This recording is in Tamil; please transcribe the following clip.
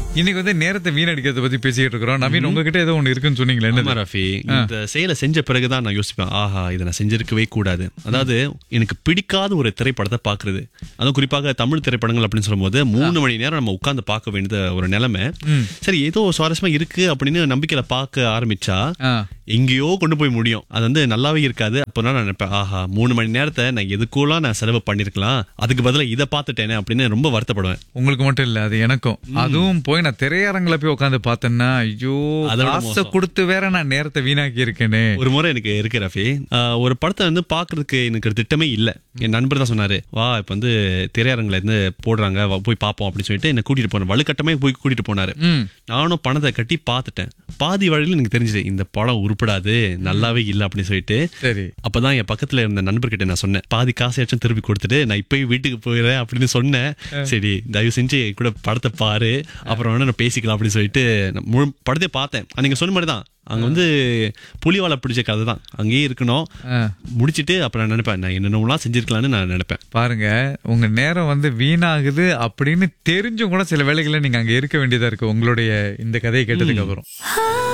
இன்னைக்கு வந்து நேரத்தை வீணடிக்கிறத பத்தி பேசிக்கிட்டு இருக்கிறோம் நவீன் உங்ககிட்ட ஏதோ ஒண்ணு இருக்குன்னு சொன்னீங்களே ஆமா என்ன ரஃபி இந்த செயலை செஞ்ச பிறகுதான் நான் யோசிப்பேன் ஆஹா இதை நான் செஞ்சிருக்கவே கூடாது அதாவது எனக்கு பிடிக்காத ஒரு திரைப்படத்தை பாக்குறது அதுவும் குறிப்பாக தமிழ் திரைப்படங்கள் அப்படின்னு சொல்லும்போது மூணு மணி நேரம் நம்ம உட்கார்ந்து பார்க்க வேண்டியது ஒரு நிலைமை சரி ஏதோ சுவாரஸ்யமா இருக்கு அப்படின்னு நம்பிக்கையில பார்க்க ஆரம்பிச்சா ஆ. எங்கேயோ கொண்டு போய் முடியும் அது வந்து நல்லாவே இருக்காது அப்போ நான் நினைப்பேன் ஆஹா மூணு மணி நேரத்தை நான் எதுக்குலாம் நான் செலவு பண்ணிருக்கலாம் அதுக்கு பதிலா இதை பார்த்துட்டேனே அப்படின்னு ரொம்ப வருத்தப்படுவேன் உங்களுக்கு மட்டும் இல்ல அது எனக்கும் அதுவும் போய் நான் திரையரங்குல போய் உட்காந்து பார்த்தேன்னா ஐயோ அதை விட காசை மோசம். கொடுத்து வேற நான் நேரத்தை வீணாக்கி இருக்கேனே ஒரு முறை எனக்கு இருக்கு ரஃபி ஆஹ் ஒரு படத்தை வந்து பாக்குறதுக்கு எனக்கு ஒரு திட்டமே இல்ல என் நண்பர் தான் சொன்னாரு வா இப்ப வந்து திரையரங்குல இருந்து போடுறாங்க வா, போய் பார்ப்போம் அப்படின்னு சொல்லிட்டு என்ன கூட்டிட்டு போனார் வலுக்கட்டமே போய் கூட்டிட்டு போனாரு ம். நானும் பணத்தை கட்டி பார்த்துட்டேன் பாதி வழியில எனக்கு தெரிஞ்சது இந்த படம் உருப்படாது நல்லாவே இல்ல அப்படின்னு சொல்லிட்டு சரி அப்பதான் என் பக்கத்துல இருந்த நண்பர்கிட்ட நான் சொன்னேன் பாதி காசையாச்சும் திருப்பி கொடுத்துட்டு நான் இப்பயே வீட்டுக்கு போயிடுறேன் அப்படின்னு சொன்னேன் சரி தயவு செஞ்சு என் கூட படத்தை பாரு அப்புறம் வேணா நான் பேசிக்கலாம் அப்படின்னு சொல்லிட்டு நான் முழு படத்தை பார்த்தேன் ஆனா, நீங்க சொன்ன மாதிரி தான் அங்க வந்து புலிவாலை பிடிச்ச கதை தான் அங்கேயே இருக்கணும் ஆ. முடிச்சிட்டு அப்புறம் நான் நினைப்பேன் நான் என்னென்னலாம் செஞ்சிருக்கலாம்னு நான் நினைப்பேன் பாருங்க உங்க நேரம் வந்து வீணாகுது அப்படின்னு தெரிஞ்சும் கூட சில வேளைகள்ல நீங்க அங்க இருக்க வேண்டியதா இருக்கு உங்களுடைய இந்த கதையை கேட்டதுக்கு அப்புறம் ஆ